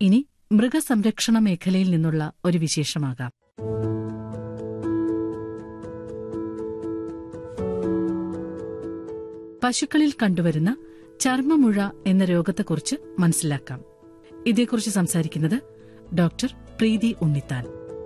ഇനി മൃഗസംരക്ഷണ മേഖലയിൽ നിന്നുള്ള ഒരു വിശേഷമാകാം പശുക്കളിൽ കണ്ടുവരുന്ന ചർമ്മമുഴ എന്ന രോഗത്തെക്കുറിച്ച് മനസ്സിലാക്കാം ഇതേക്കുറിച്ച് സംസാരിക്കുന്നത് ഡോക്ടർ പ്രീതി ഉണ്ണിത്താൻ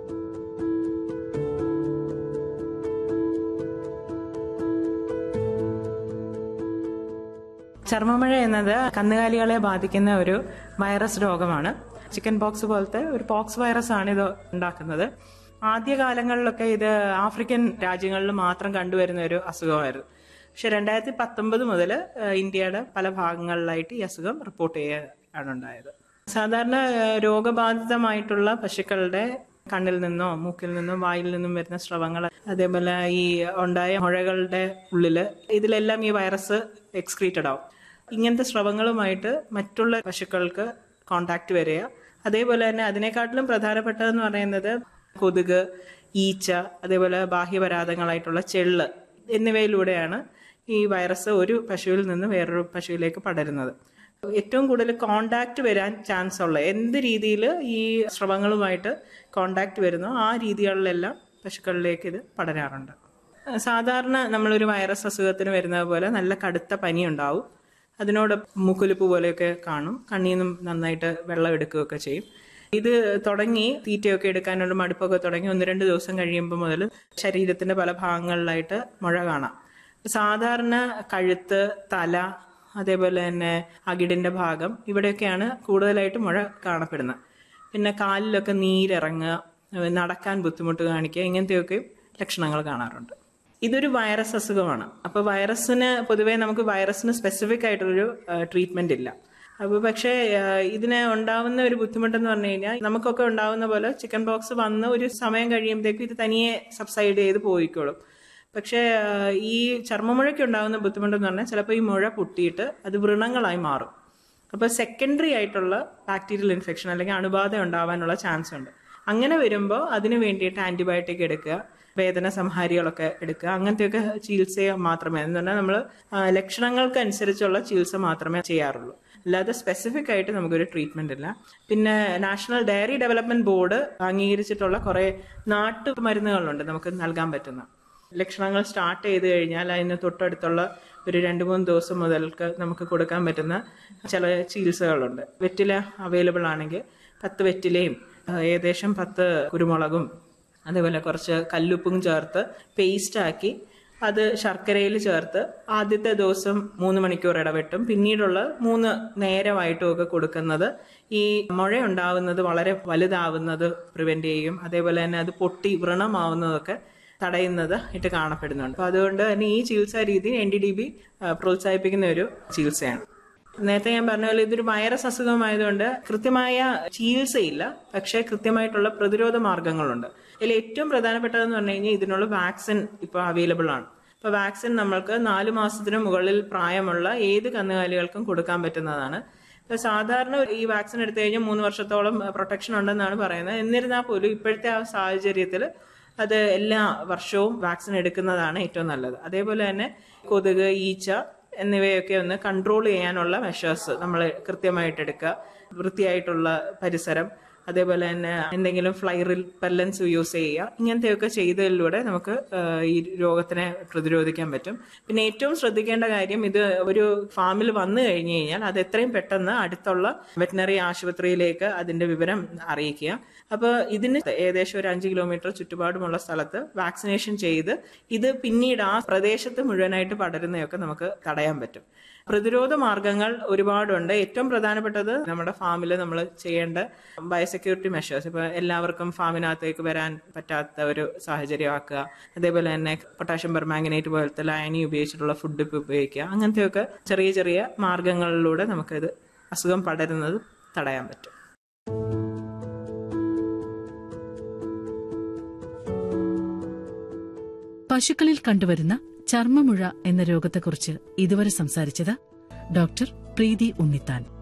ചർമ്മമഴ എന്നത് കന്നുകാലികളെ ബാധിക്കുന്ന ഒരു വൈറസ് രോഗമാണ് ചിക്കൻ പോക്സ് പോലത്തെ ഒരു പോക്സ് വൈറസ് ആണ് ഇത് ഉണ്ടാക്കുന്നത് ആദ്യകാലങ്ങളിലൊക്കെ ഇത് ആഫ്രിക്കൻ രാജ്യങ്ങളിൽ മാത്രം കണ്ടുവരുന്ന ഒരു അസുഖമായിരുന്നു പക്ഷെ രണ്ടായിരത്തി പത്തൊമ്പത് മുതൽ ഇന്ത്യയുടെ പല ഭാഗങ്ങളിലായിട്ട് ഈ അസുഖം റിപ്പോർട്ട് ചെയ്യുകയാണ് ഉണ്ടായത് സാധാരണ ഏഹ്, രോഗബാധിതമായിട്ടുള്ള പശുക്കളുടെ കണ്ണിൽ നിന്നോ മൂക്കിൽ നിന്നോ വായിൽ നിന്നും വരുന്ന സ്രവങ്ങൾ അതേപോലെ ഈ ഉണ്ടായ മുഴകളുടെ ഉള്ളില് ഇതിലെല്ലാം ഈ വൈറസ് എക്സ്ക്രീറ്റഡ് ആവും ഇങ്ങനത്തെ സ്രവങ്ങളുമായിട്ട് മറ്റുള്ള പശുക്കൾക്ക് കോണ്ടാക്ട് വരിക അതേപോലെ തന്നെ അതിനെക്കാട്ടിലും പ്രധാനപ്പെട്ടതെന്ന് പറയുന്നത് കൊതുക് ഈച്ച അതേപോലെ ബാഹ്യപരാധങ്ങളായിട്ടുള്ള ചെള്ള് എന്നിവയിലൂടെയാണ് ഈ വൈറസ് ഒരു പശുവിൽ നിന്ന് വേറൊരു പശുവിലേക്ക് പടരുന്നത് ഏറ്റവും കൂടുതൽ കോണ്ടാക്ട് വരാൻ ചാൻസ് ഉള്ള എന്ത് രീതിയിൽ ഈ സ്രവങ്ങളുമായിട്ട് കോണ്ടാക്ട് വരുന്നോ ആ രീതികളിലെല്ലാം പശുക്കളിലേക്ക് ഇത് പടരാറുണ്ട് സാധാരണ നമ്മളൊരു വൈറസ് അസുഖത്തിന് വരുന്നത് പോലെ നല്ല കടുത്ത പനി ഉണ്ടാവും അതിനോട് മൂക്കൊലിപ്പ് പോലെയൊക്കെ കാണും കണ്ണിൽ നിന്നും നന്നായിട്ട് വെള്ളം എടുക്കുകയൊക്കെ ചെയ്യും ഇത് തുടങ്ങി തീറ്റയൊക്കെ എടുക്കാനുള്ള മടുപ്പൊക്കെ തുടങ്ങി ഒന്ന് രണ്ട് ദിവസം കഴിയുമ്പോൾ മുതൽ ശരീരത്തിന്റെ പല ഭാഗങ്ങളിലായിട്ട് മുഴ കാണാം സാധാരണ കഴുത്ത് തല അതേപോലെ തന്നെ അകിടിന്റെ ഭാഗം ഇവിടെയൊക്കെയാണ് കൂടുതലായിട്ട് മുഴ കാണപ്പെടുന്നത് പിന്നെ കാലിലൊക്കെ നീരിറങ്ങുക ഏഹ് നടക്കാൻ ബുദ്ധിമുട്ട് കാണിക്കുക ഇങ്ങനത്തെയൊക്കെ ലക്ഷണങ്ങൾ കാണാറുണ്ട് ഇതൊരു വൈറസ് അസുഖമാണ് അപ്പോൾ വൈറസിന് പൊതുവേ നമുക്ക് വൈറസിന് സ്പെസിഫിക് ആയിട്ടൊരു ട്രീറ്റ്മെന്റ് ഇല്ല അപ്പോൾ പക്ഷേ ഏഹ് ഇതിന് ഉണ്ടാവുന്ന ഒരു ബുദ്ധിമുട്ടെന്ന് പറഞ്ഞു കഴിഞ്ഞാൽ നമുക്കൊക്കെ ഉണ്ടാവുന്ന പോലെ ചിക്കൻ ബോക്സ് വന്ന് ഒരു സമയം കഴിയുമ്പോഴത്തേക്കും ഇത് തനിയെ സബ്സൈഡ് ചെയ്ത് പോയിക്കോളും പക്ഷേ ഏഹ് ഈ ചർമ്മമുഴയ്ക്ക് ഉണ്ടാകുന്ന ബുദ്ധിമുട്ടെന്ന് പറഞ്ഞാൽ ചിലപ്പോൾ ഈ മുഴ പൊട്ടിയിട്ട് അത് വ്രണങ്ങളായി മാറും അപ്പോൾ സെക്കൻഡറി ആയിട്ടുള്ള ബാക്ടീരിയൽ ഇൻഫെക്ഷൻ അല്ലെങ്കിൽ അണുബാധ ഉണ്ടാവാനുള്ള ചാൻസ് ഉണ്ട് അങ്ങനെ വരുമ്പോൾ അതിന് വേണ്ടിയിട്ട് ആന്റിബയോട്ടിക് എടുക്കുക വേദന സംഹാരികളൊക്കെ എടുക്കുക അങ്ങനത്തെയൊക്കെ ചികിത്സ മാത്രമേ എന്ന് പറഞ്ഞാൽ നമ്മൾ ലക്ഷണങ്ങൾക്ക് അനുസരിച്ചുള്ള ചികിത്സ മാത്രമേ ചെയ്യാറുള്ളൂ അല്ലാതെ സ്പെസിഫിക് ആയിട്ട് നമുക്കൊരു ട്രീറ്റ്മെന്റ് ഇല്ല പിന്നെ നാഷണൽ ഡയറി ഡെവലപ്മെന്റ് ബോർഡ് അംഗീകരിച്ചിട്ടുള്ള കുറെ നാട്ടു മരുന്നുകളുണ്ട് നമുക്ക് നൽകാൻ പറ്റുന്ന ലക്ഷണങ്ങൾ സ്റ്റാർട്ട് ചെയ്ത് കഴിഞ്ഞാൽ അതിന് തൊട്ടടുത്തുള്ള ഒരു രണ്ട് മൂന്ന് ദിവസം മുതൽക്ക് നമുക്ക് കൊടുക്കാൻ പറ്റുന്ന ചില ചികിത്സകളുണ്ട് വെറ്റില അവൈലബിൾ ആണെങ്കിൽ പത്ത് വെറ്റിലയും ആ, ഏകദേശം പത്ത് കുരുമുളകും അതേപോലെ കുറച്ച് കല്ലുപ്പും ചേർത്ത് പേസ്റ്റാക്കി അത് ശർക്കരയിൽ ചേർത്ത് ആദ്യത്തെ ദിവസം മൂന്ന് മണിക്കൂർ ഇടവിട്ടും പിന്നീടുള്ള മൂന്ന് നേരമായിട്ടും ഒക്കെ കൊടുക്കുന്നത് ഈ മുഴ ഉണ്ടാവുന്നത് വളരെ വലുതാവുന്നത് പ്രിവെന്റ് ചെയ്യും അതേപോലെ തന്നെ അത് പൊട്ടി വ്രണമാവുന്നതൊക്കെ തടയുന്നത് ആയിട്ട് കാണപ്പെടുന്നുണ്ട് അപ്പൊ അതുകൊണ്ട് തന്നെ ഈ ചികിത്സാ രീതി എൻ ഡി ഡി ബി പ്രോത്സാഹിപ്പിക്കുന്ന ഒരു ചികിത്സയാണ് നേരത്തെ ഞാൻ പറഞ്ഞ പോലെ ഇതൊരു വൈറസ് അസുഖമായതുകൊണ്ട് കൃത്യമായ ചികിത്സയില്ല പക്ഷേ കൃത്യമായിട്ടുള്ള പ്രതിരോധ മാർഗങ്ങളുണ്ട് ഇതിൽ ഏറ്റവും പ്രധാനപ്പെട്ടതെന്ന് പറഞ്ഞു കഴിഞ്ഞാൽ ഇതിനുള്ള വാക്സിൻ ഇപ്പോൾ അവൈലബിൾ ആണ് അപ്പോൾ വാക്സിൻ നമ്മൾക്ക് നാല് മാസത്തിന് മുകളിൽ പ്രായമുള്ള ഏത് കന്നുകാലികൾക്കും കൊടുക്കാൻ പറ്റുന്നതാണ് ഇപ്പൊ സാധാരണ ഈ വാക്സിൻ എടുത്തു കഴിഞ്ഞാൽ മൂന്ന് വർഷത്തോളം പ്രൊട്ടക്ഷൻ ഉണ്ടെന്നാണ് പറയുന്നത് എന്നിരുന്നാൽ പോലും ഇപ്പോഴത്തെ ആ സാഹചര്യത്തിൽ അത് എല്ലാ വർഷവും വാക്സിൻ എടുക്കുന്നതാണ് ഏറ്റവും നല്ലത് അതേപോലെ തന്നെ കൊതുക് ഈച്ച എന്നിവയൊക്കെ ഒന്ന് കൺട്രോൾ ചെയ്യാനുള്ള മെഷേഴ്സ് നമ്മൾ കൃത്യമായിട്ട് എടുക്കുക വൃത്തിയായിട്ടുള്ള പരിസരം അതേപോലെ തന്നെ എന്തെങ്കിലും ഫ്ലൈ റിപ്പല്ലൻസ് യൂസ് ചെയ്യുക ഇങ്ങനത്തെയൊക്കെ ചെയ്തതിലൂടെ നമുക്ക് ആ, ഈ രോഗത്തിനെ പ്രതിരോധിക്കാൻ പറ്റും പിന്നെ ഏറ്റവും ശ്രദ്ധിക്കേണ്ട കാര്യം ഇത് ഒരു ഫാമിൽ വന്നു കഴിഞ്ഞു കഴിഞ്ഞാൽ അത് എത്രയും പെട്ടെന്ന് അടുത്തുള്ള വെറ്റിനറി ആശുപത്രിയിലേക്ക് അതിന്റെ വിവരം അറിയിക്കുക അപ്പോൾ ഇതിന് ഏകദേശം ഒരു അഞ്ച് കിലോമീറ്റർ ചുറ്റുപാടുമുള്ള സ്ഥലത്ത് വാക്സിനേഷൻ ചെയ്ത് ഇത് പിന്നീട് ആ പ്രദേശത്ത് മുഴുവനായിട്ട് പടരുന്നതൊക്കെ നമുക്ക് തടയാൻ പറ്റും പ്രതിരോധ മാർഗങ്ങൾ ഒരുപാടുണ്ട് ഏറ്റവും പ്രധാനപ്പെട്ടത് നമ്മുടെ ഫാമിൽ നമ്മൾ ചെയ്യേണ്ട ബയോസെക്യൂരിറ്റി മെഷേഴ്സ് ഇപ്പൊ എല്ലാവർക്കും ഫാമിനകത്തേക്ക് വരാൻ പറ്റാത്ത ഒരു സാഹചര്യമാക്കുക അതേപോലെ തന്നെ പൊട്ടാഷ്യം പെർമാംഗനേറ്റ് പോലത്തെ ലയനി ഉപയോഗിച്ചിട്ടുള്ള ഫുഡ് ഉപയോഗിക്കുക അങ്ങനത്തെയൊക്കെ ചെറിയ ചെറിയ മാർഗങ്ങളിലൂടെ നമുക്കിത് അസുഖം പടരുന്നത് തടയാൻ പറ്റും പശുക്കളിൽ കണ്ടുവരുന്ന ചർമ്മമുഴ എന്ന രോഗത്തെക്കുറിച്ച് ഇതുവരെ സംസാരിച്ചത് ഡോക്ടർ പ്രീതി ഉണ്ണിത്താൻ